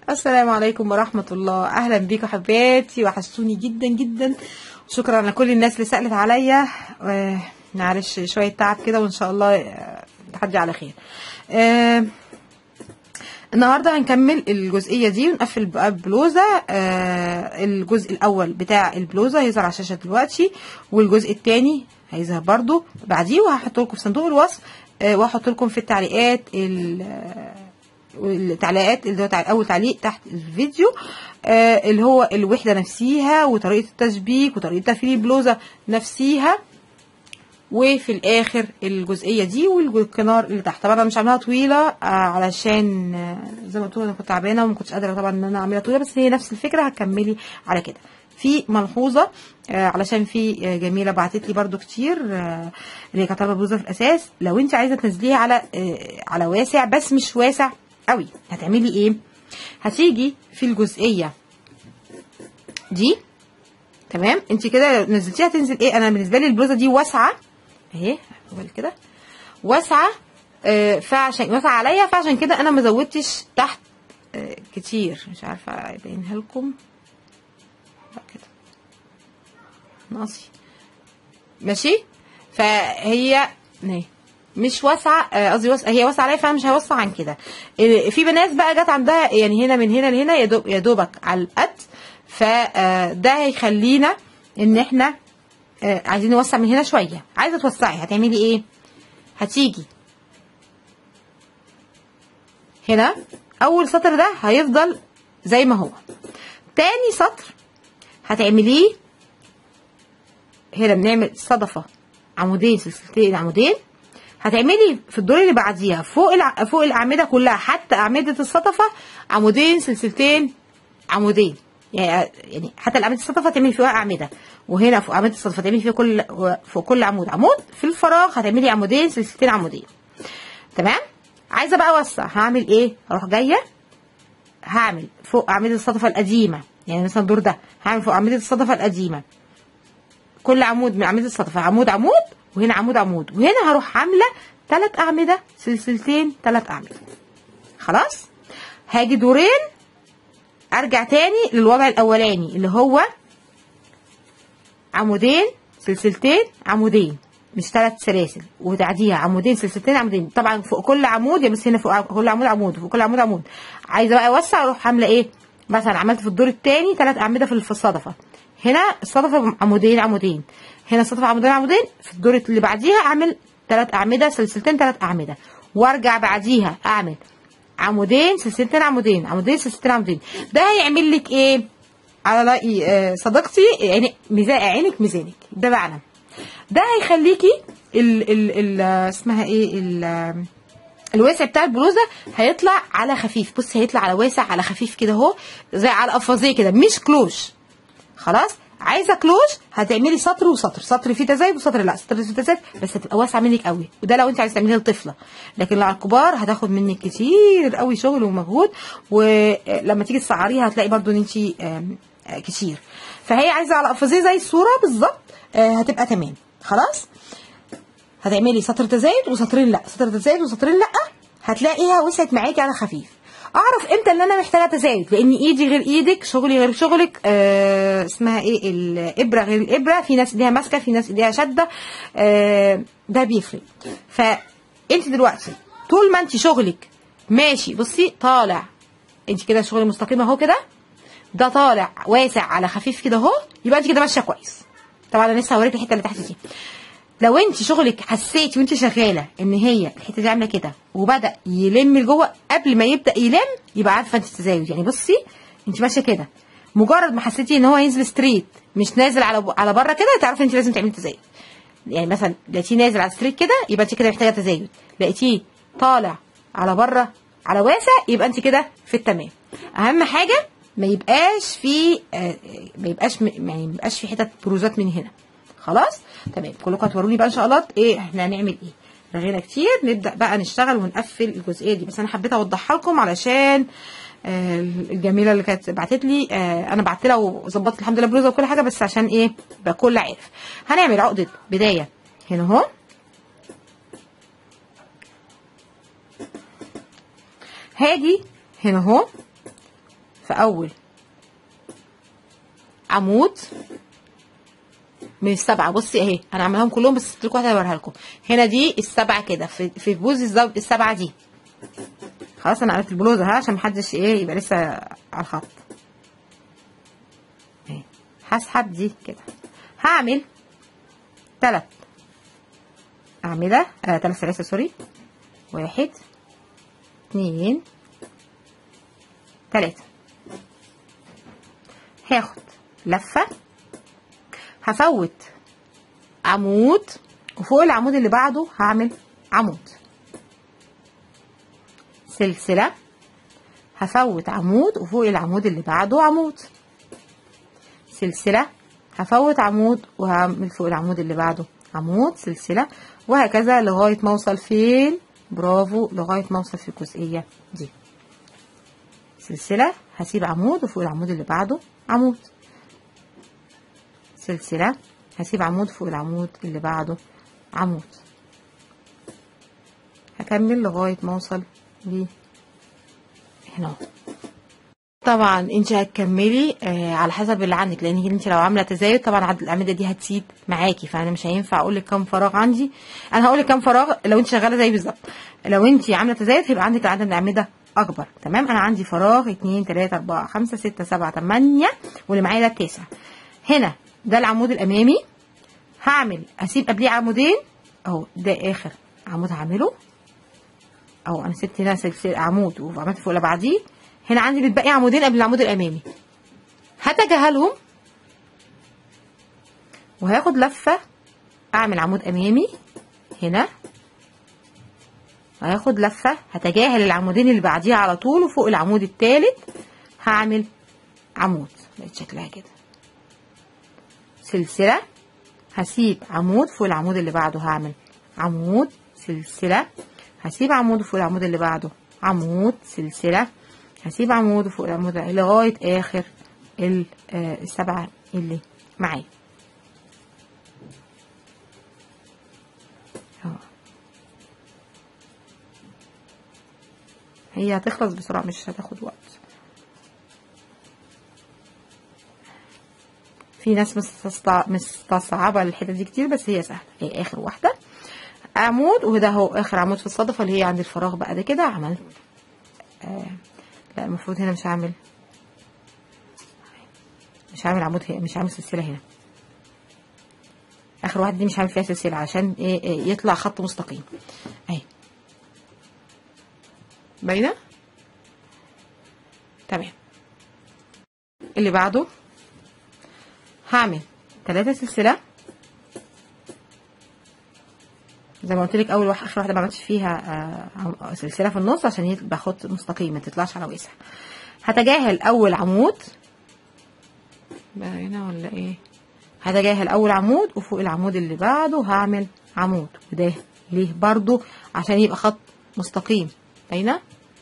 السلام عليكم ورحمة الله أهلا بيكم حبايبي وحشتوني جدا جدا شكرا لكل الناس اللي سألت عليا آه، معلش شوية تعب كده وإن شاء الله آه، تعدي على خير آه، النهارده هنكمل الجزئيه دي ونقفل بقى البلوزه آه الجزء الاول بتاع البلوزه هيظهر على الشاشه دلوقتي والجزء الثاني هيظهر برضو بعديه وهحط لكم في صندوق الوصف آه وهحط لكم في التعليقات ال- آه، التعليقات اللي هو تع- اول تعليق تحت الفيديو آه اللي هو الوحده نفسيها وطريقه التشبيك وطريقه تقفيل البلوزه نفسيها وفي الاخر الجزئيه دي والكنار اللي تحت طبعا انا مش عاملاها طويله آه علشان آه زي ما قلت لكم انا كنت تعبانه وما كنتش قادره طبعا ان انا اعملها طويله بس هي نفس الفكره هتكملي على كده في ملحوظه آه علشان في آه جميله بعتت لي برده كتير آه اللي هي كانت طالبه بلوزه في الاساس لو انت عايزه تنزليها على آه على واسع بس مش واسع قوي هتعملي ايه هتيجي في الجزئيه دي تمام انت كده لو نزلتيها تنزل ايه انا بالنسبه لي البلوزه دي واسعه اهي اقول كده واسعه آه فعشان واسعه عليا فعشان كده انا ما زودتش تحت آه كتير مش عارفه ابينها لكم لا كده ناقصي ماشي فهي اهي مش واسعه آه، قصدي واسعه هي واسعه عليا فانا مش هوسع عن كده آه، في بنات بقى جت عندها يعني هنا من هنا لهنا يا دوب يا دوبك على القد فده هيخلينا ان احنا آه، عايزين نوسع من هنا شويه عايزه توسعي هتعملي ايه هتيجي هنا اول سطر ده هيفضل زي ما هو تاني سطر هتعمليه هنا بنعمل صدفه عمودين سلسلتين عمودين هتعملي في الدور اللي بعديها فوق الع... فوق الاعمده كلها حتى اعمده الصدفه عمودين سلسلتين عمودين يعني يعني حتى الاعمده الصدفه هتعملي فيها اعمده وهنا فوق اعمده الصدفه هتعملي فيها كل فوق كل عمود عمود في الفراغ هتعملي عمودين سلسلتين عمودين تمام عايزه بقى اوسع هعمل ايه اروح جايه هعمل فوق اعمده الصدفه القديمه يعني مثلا الدور ده هعمل فوق اعمده الصدفه القديمه كل عمود من اعمده الصدفه عمود عمود وهنا عمود عمود وهنا هروح عامله ثلاث اعمده سلسلتين ثلاث اعمده خلاص هاجي دورين ارجع تاني للوضع الاولاني اللي هو عمودين سلسلتين عمودين مش ثلاث سلاسل وتعديها عمودين سلسلتين عمودين طبعا فوق كل عمود يا بس هنا فوق كل عمود عمود وفوق كل عمود عمود عايزه بقى اوسع اروح عامله ايه مثلا عملت في الدور الثاني ثلاث اعمده في في الصدفه هنا الصدفه عمودين عمودين هنا الصدفه عمودين عمودين في الدور اللي بعديها اعمل ثلاث اعمده سلسلتين ثلاث اعمده وارجع بعديها اعمل عمودين سلسلتين عمودين عمودين سلسلتين عمودين ده هيعمل لك ايه على رأي آه، صديقتي يعني ميزان عينك ميزانك ده معنى ده هيخليكي ال ال ال اسمها ايه ال الواسع بتاع البلوزه هيطلع على خفيف بص هيطلع على واسع على خفيف كده اهو زي على قفازيه كده مش كلوش خلاص عايزه كلوش هتعملي سطر وسطر سطر فيه تزايد وسطر لا سطر فيه تزايد بس هتبقى واسعه منك قوي وده لو انت عايزه تعمليها لطفله لكن لو على الكبار هتاخد منك كتير قوي شغل ومجهود ولما تيجي تسعريها هتلاقي برضو ان انت آم، آه، كتير فهي عايزه على قفازيه زي الصوره بالظبط آه، هتبقى تمام خلاص هتعملي سطر تزايد وسطرين لا سطر تزايد وسطرين لا هتلاقيها وسعت معاكي على خفيف اعرف امتى ان انا محتاجه تزايد لان ايدي غير ايدك شغلي غير شغلك آه اسمها ايه الابره غير الابره في ناس ايديها ماسكه في ناس ايديها شاده آه ده بيفرق فانت دلوقتي طول ما انت شغلك ماشي بصي طالع انت كده شغل مستقيم اهو كده ده طالع واسع على خفيف كده اهو يبقى انت كده ماشيه كويس طبعا انا لسه هوريك الحته اللي تحت دي لو انت شغلك حسيتي وانت شغاله ان هي الحته دي عامله كده وبدا يلم لجوه قبل ما يبدا يلم يبقى عارفه انت التزايد يعني بصي انت ماشيه كده مجرد ما حسيتي ان هو ينزل ستريت مش نازل على على بره كده تعرفي انت لازم تعملي تزايد يعني مثلا لقيتيه نازل على ستريت كده يبقى انت كده محتاجه تزايد لقيتيه طالع على بره على واسع يبقى انت كده في التمام اهم حاجه ما يبقاش في آه، ما يبقاش م- يعني ما يبقاش في حتت بروزات من هنا خلاص تمام كلكم هتوروني بقى ان شاء الله ايه احنا هنعمل ايه رغينا كتير نبدا بقى نشتغل ونقفل الجزئيه دي بس انا حبيت اوضحها لكم علشان آه الجميله اللي كانت بعتت لي آه انا بعت لها وظبطت الحمد لله بلوزه وكل حاجه بس عشان ايه يبقى كل عارف هنعمل عقده بدايه هنا اهو هاجي هنا اهو في اول عمود من السبعه بصي اهي انا عاملاهم كلهم بس سبت لكم واحده اوريها لكم هنا دي السبعه كده في في بوز الزو- السبعه دي خلاص انا قلت البلوزه ها عشان محدش ايه يبقى لسه على الخط اهي هسحب دي كده هعمل تلات اعمده آه تلات سلاسل سوري واحد اتنين تلاته هاخد لفه هفوت عمود وفوق العمود اللي بعده هعمل عمود سلسلة هفوت عمود وفوق العمود اللي بعده عمود سلسلة هفوت عمود وهعمل فوق العمود اللي بعده عمود سلسلة وهكذا لغاية ما اوصل فين برافو لغاية ما اوصل في الجزئية دي سلسلة هسيب عمود وفوق العمود اللي بعده عمود سلسلة هسيب عمود فوق العمود اللي بعده عمود هكمل لغاية ما اوصل ل هنا اهو. طبعا انت هتكملي آه على حسب اللي عندك لان انت لو عامله تزايد طبعا عدد الاعمده دي هتزيد معاكي فانا مش هينفع اقول لك كام فراغ عندي انا هقول لك كام فراغ لو انت شغاله زي بالظبط لو انت عامله تزايد هيبقى عندك عدد الاعمده اكبر تمام انا عندي فراغ 2 3 4 5 6 7 8 واللي معايا ده التاسع هنا ده العمود الامامي هعمل اسيب قبليه عمودين اهو ده اخر عمود هعمله اهو انا سبت هنا سلسله عمود وعملت فوق اللي بعديه هنا عندي بتبقي عمودين قبل العمود الامامي هتجاهلهم وهاخد لفه اعمل عمود امامي هنا وهاخد لفه هتجاهل العمودين اللي بعديها على طول وفوق العمود الثالث هعمل عمود بقت شكلها كده سلسله هسيب عمود فوق العمود اللي بعده هعمل عمود سلسله هسيب عمود فوق العمود اللي بعده عمود سلسله هسيب عمود فوق العمود لغايه اخر ال- آه، السبعه اللي معايا أهو. هي هتخلص بسرعه مش هتاخد وقت في ناس مستصع- مستصعبة الحتة دي كتير بس هي سهلة هي آخر واحدة عمود وده هو آخر عمود في الصدفة اللي هي عند الفراغ بقى ده كده عملت آه لا المفروض هنا مش هعمل مش هعمل عمود هنا مش هعمل سلسلة هنا آخر واحدة دي مش هعمل فيها سلسلة عشان إيه إيه يطلع خط مستقيم أهي باينة تمام اللي بعده هعمل ثلاثة سلسلة زي ما قلت لك اول واحده اخر واحده ما عملتش فيها آه، سلسله في النص عشان يبقى خط مستقيم ما تطلعش على واسع هتجاهل اول عمود بقى هنا ولا ايه هتجاهل اول عمود وفوق العمود اللي بعده هعمل عمود وده ليه برضو عشان يبقى خط مستقيم باينه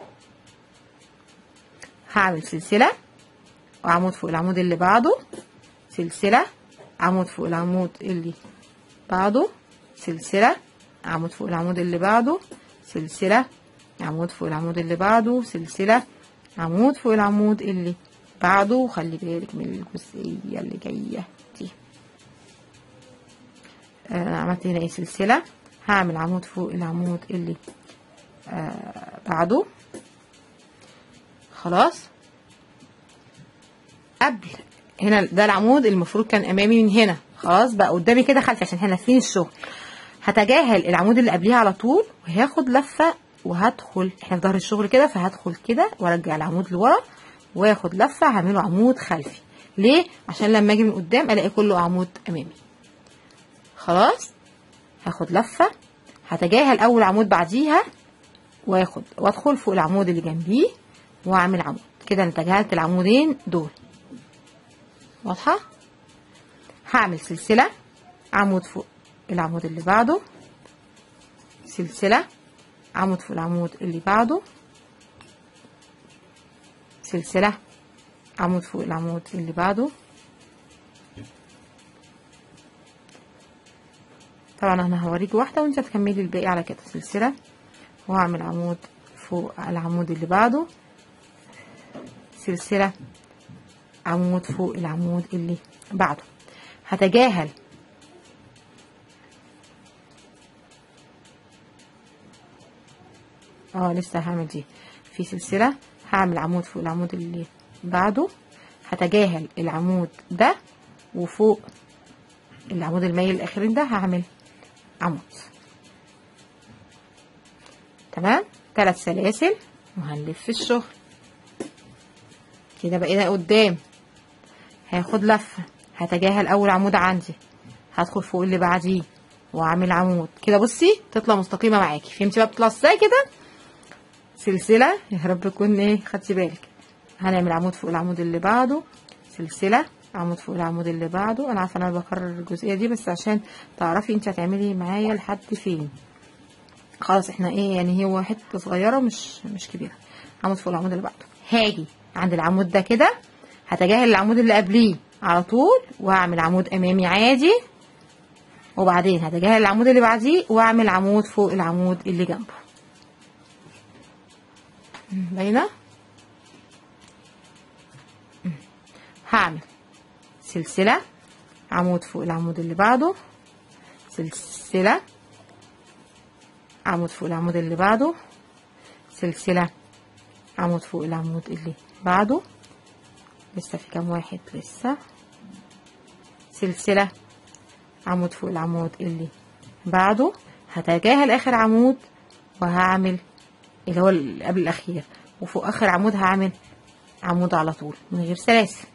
هعمل سلسله وعمود فوق العمود اللي بعده سلسلة عمود فوق العمود اللي بعده سلسلة عمود فوق العمود اللي بعده سلسلة عمود فوق العمود اللي بعده سلسلة عمود فوق العمود اللي بعده وخلي بالك من الجزئية اللي جاية دي آه عملت هنا ايه سلسلة هعمل عمود فوق العمود اللي آه بعده خلاص قبل هنا ده العمود المفروض كان امامي من هنا خلاص بقى قدامي كده خلفي عشان احنا فين الشغل هتجاهل العمود اللي قبليه على طول وهاخد لفه وهدخل احنا في ظهر الشغل كده فهدخل كده وارجع العمود لورا واخد لفه هعمله عمود خلفي ليه عشان لما اجي من قدام الاقي كله عمود امامي خلاص هاخد لفه هتجاهل اول عمود بعديها واخد وادخل فوق العمود اللي جنبيه واعمل عمود كده انا تجاهلت العمودين دول واضحة هعمل سلسلة عمود فوق العمود اللي بعده سلسلة عمود فوق العمود اللي بعده سلسلة عمود فوق العمود اللي بعده طبعا انا هوريكي واحدة وانت هتكملي الباقي على كده سلسلة وهعمل عمود فوق العمود اللي بعده سلسلة عمود فوق العمود اللي بعده هتجاهل اه لسه هعمل دي في سلسلة هعمل عمود فوق العمود اللي بعده هتجاهل العمود ده وفوق العمود المايل الاخير ده هعمل عمود تمام ثلاث سلاسل وهنلف الشغل كده بقينا قدام هاخد لفة هتجاهل اول عمود عندي هدخل فوق اللي بعديه واعمل عمود كده بصي تطلع مستقيمة معاكي فهمتي بقى بتطلع ازاي كده سلسلة يا رب تكون ايه خدتي بالك هنعمل عمود فوق العمود اللي بعده سلسلة عمود فوق العمود اللي بعده انا عارفه انا بكرر الجزئيه دي بس عشان تعرفي انت هتعملي معايا لحد فين خلاص احنا ايه يعني هو حته صغيره مش مش كبيره عمود فوق العمود اللي بعده هاجي عند العمود ده كده هتجاهل العمود اللي قبليه على طول واعمل عمود امامي عادي وبعدين هتجاهل العمود اللي بعديه واعمل عمود فوق العمود اللي جنبه باينه هعمل سلسلة عمود فوق العمود اللي بعده سلسلة عمود فوق العمود اللي بعده سلسلة عمود فوق العمود اللي بعده لسه في كام واحد لسه سلسلة عمود فوق العمود اللي بعده هتجاهل اخر عمود وهعمل اللي هو اللي قبل الاخير وفوق اخر عمود هعمل عمود على طول من غير سلاسل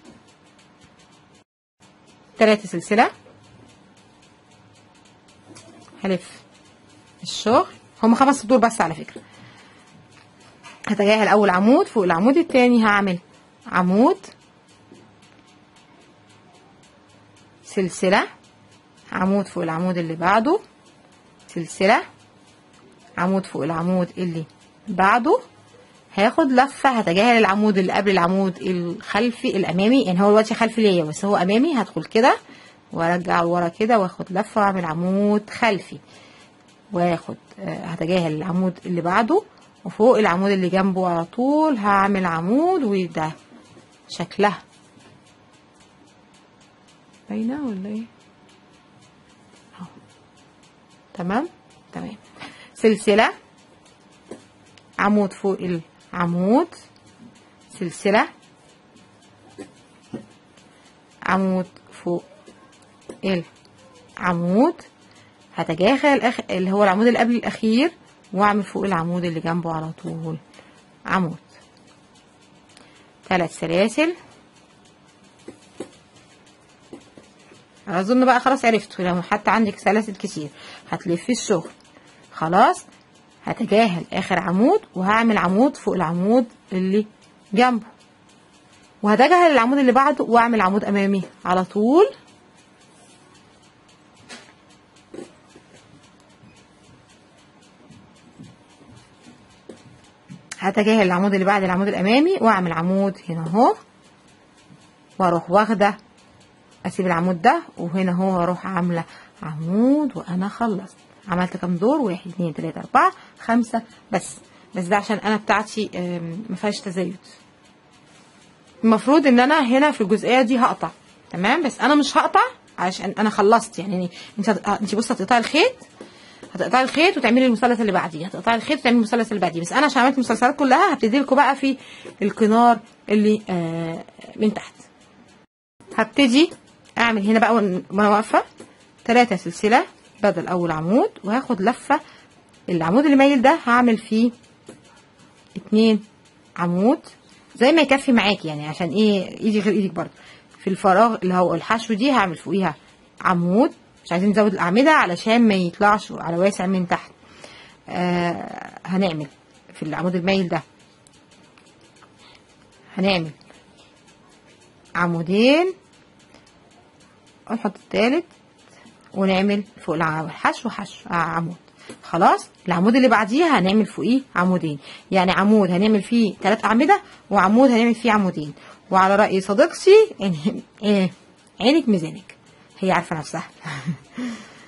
تلاتة سلسلة هلف الشغل هم خمس سطور بس على فكرة هتجاهل أول عمود فوق العمود التاني هعمل عمود سلسلة عمود فوق العمود اللي بعده سلسلة عمود فوق العمود اللي بعده هاخد لفة هتجاهل العمود اللي قبل العمود الخلفي الأمامي يعني هو دلوقتي خلفي ليا بس هو أمامي هدخل كده وارجع لورا كده واخد لفة واعمل عمود خلفي واخد هتجاهل العمود اللي بعده وفوق العمود اللي جنبه على طول هعمل عمود وده شكلها باينة ولا ايه اهو تمام تمام سلسلة عمود فوق العمود سلسلة عمود فوق العمود هتجاهل الأخ... اللي هو العمود اللي قبل الأخير وأعمل فوق العمود اللي جنبه على طول عمود ثلاث سلاسل أظن بقى خلاص عرفتوا لو حتى عندك سلاسل كتير هتلفي الشغل خلاص هتجاهل اخر عمود وهعمل عمود فوق العمود اللي جنبه وهتجاهل العمود اللي بعده واعمل عمود امامي على طول هتجاهل العمود اللي بعد العمود الامامي واعمل عمود هنا اهو واروح واخده اسيب العمود ده وهنا اهو اروح عامله عمود وانا خلصت عملت كام دور واحد اتنين تلاته اربعه خمسه بس بس ده عشان انا بتاعتي ما فيهاش تزايد المفروض ان انا هنا في الجزئيه دي هقطع تمام بس انا مش هقطع عشان انا خلصت يعني انت انت بصي هتقطعي الخيط هتقطعي الخيط وتعملي المثلث اللي بعديه هتقطعي الخيط وتعملي المثلث اللي بعديه بس انا عشان عملت المسلسلات كلها هبتدي لكم بقى في القنار اللي آه من تحت هبتدي اعمل هنا بقى وانا واقفه ثلاثة سلسله بدل اول عمود وهاخد لفه العمود اللي مايل ده هعمل فيه اتنين عمود زي ما يكفي معاكي يعني عشان ايه ايدي غير ايدك برضه في الفراغ اللي هو الحشو دي هعمل فوقيها عمود مش عايزين نزود الاعمده علشان ما يطلعش على واسع من تحت آه هنعمل في العمود المايل ده هنعمل عمودين ونحط التالت ونعمل فوق الحشو حشو عمود خلاص العمود اللي بعديها هنعمل فوقيه عمودين يعني عمود هنعمل فيه ثلاث اعمده وعمود هنعمل فيه عمودين وعلى راي صديقتي يعني ايه عينك ميزانك هي عارفه نفسها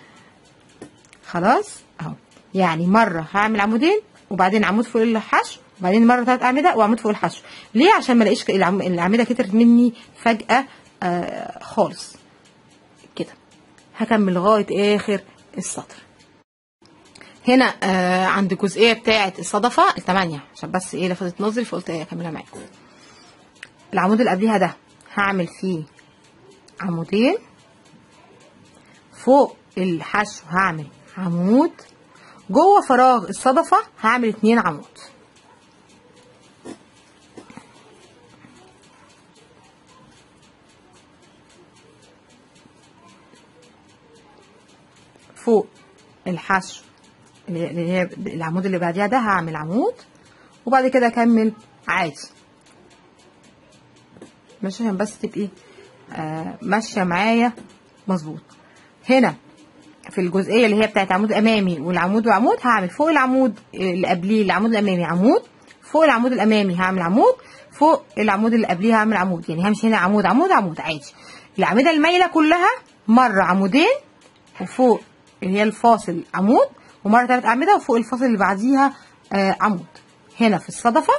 خلاص اهو يعني مره هعمل عمودين وبعدين عمود فوق الحشو وبعدين مره ثلاث اعمده وعمود فوق الحشو ليه عشان ما الاقيش العم- الاعمده كترت مني فجاه آه خالص كده هكمل لغايه اخر السطر هنا آه عند الجزئيه بتاعه الصدفه الثمانيه عشان بس ايه لفتت نظري فقلت ايه اكملها معاكم العمود اللي قبليها ده هعمل فيه عمودين فوق الحشو هعمل عمود جوه فراغ الصدفة هعمل اتنين عمود فوق الحشو اللي اللي هي العمود اللي بعديها ده هعمل عمود وبعد كده اكمل عادي مش عشان بس تبقي آه ماشيه معايا مظبوط هنا في الجزئيه اللي هي بتاعت عمود امامي والعمود وعمود هعمل فوق العمود اللي قبليه العمود الامامي عمود فوق العمود الامامي هعمل عمود فوق العمود اللي قبليه هعمل عمود يعني همشي هنا عمود عمود عمود عادي الاعمده المايله كلها مره عمودين وفوق اللي هي الفاصل عمود ومره ثلاث اعمده وفوق الفاصل اللي بعديها آه عمود هنا في الصدفه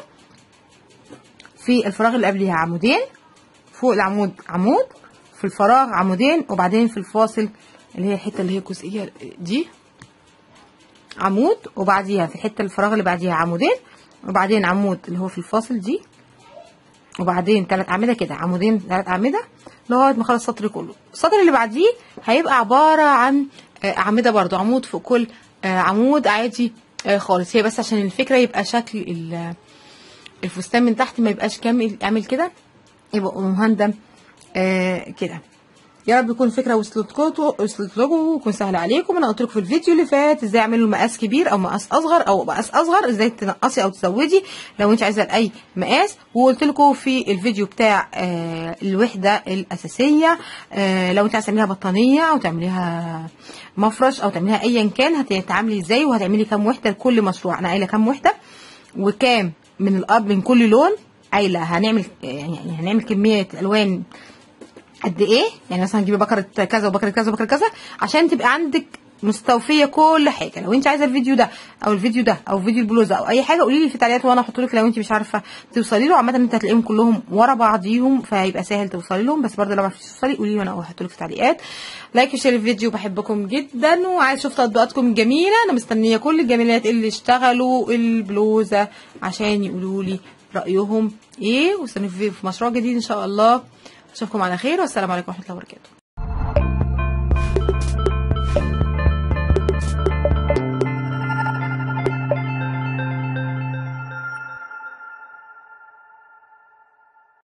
في الفراغ اللي قبليها عمودين فوق العمود عمود في الفراغ عمودين وبعدين في الفاصل اللي هي الحته اللي هي الجزئيه دي عمود وبعديها في الحته الفراغ اللي بعديها عمودين وبعدين عمود اللي هو في الفاصل دي وبعدين ثلاث اعمده كده عمودين ثلاث اعمده لغايه ما اخلص السطر كله السطر اللي بعديه هيبقى عباره عن آه، اعمده برضو عمود فوق كل آه، عمود عادي آه، خالص هي بس عشان الفكره يبقى شكل ال- الفستان من تحت ما يبقاش كامل اعمل كده يبقى مهندم آه كده يا رب يكون الفكره وصلت لكم وصلت لكم ويكون سهل عليكم انا قلت لكم في الفيديو اللي فات ازاي اعملوا مقاس كبير او مقاس اصغر او مقاس اصغر ازاي تنقصي او تزودي لو انت عايزه اي مقاس وقلت لكم في الفيديو بتاع آه الوحده الاساسيه آه لو انت عايزه تعمليها بطانيه او تعمليها مفرش او تعمليها ايا كان هتعملي ازاي وهتعملي كام وحده لكل مشروع انا قايله كام وحده وكام من الاب من كل لون قايله هنعمل يعني هنعمل كميه الوان قد ايه يعني مثلا نجيب بكره كذا وبكره كذا وبكره كذا عشان تبقى عندك مستوفيه كل حاجه لو انت عايزه الفيديو ده او الفيديو ده او فيديو البلوزه او اي حاجه قولي لي في التعليقات وانا احط لك لو انت مش عارفه توصلي له عامه انت هتلاقيهم كلهم ورا بعضيهم فهيبقى سهل توصلي لهم بس برضه لو ما عرفتيش توصلي قولي لي وانا هحط لك في التعليقات لايك وشير الفيديو بحبكم جدا وعايز اشوف تطبيقاتكم الجميله انا مستنيه كل الجميلات اللي اشتغلوا البلوزه عشان يقولوا لي رايهم ايه واستنوا في في مشروع جديد ان شاء الله اشوفكم على خير والسلام عليكم ورحمه الله وبركاته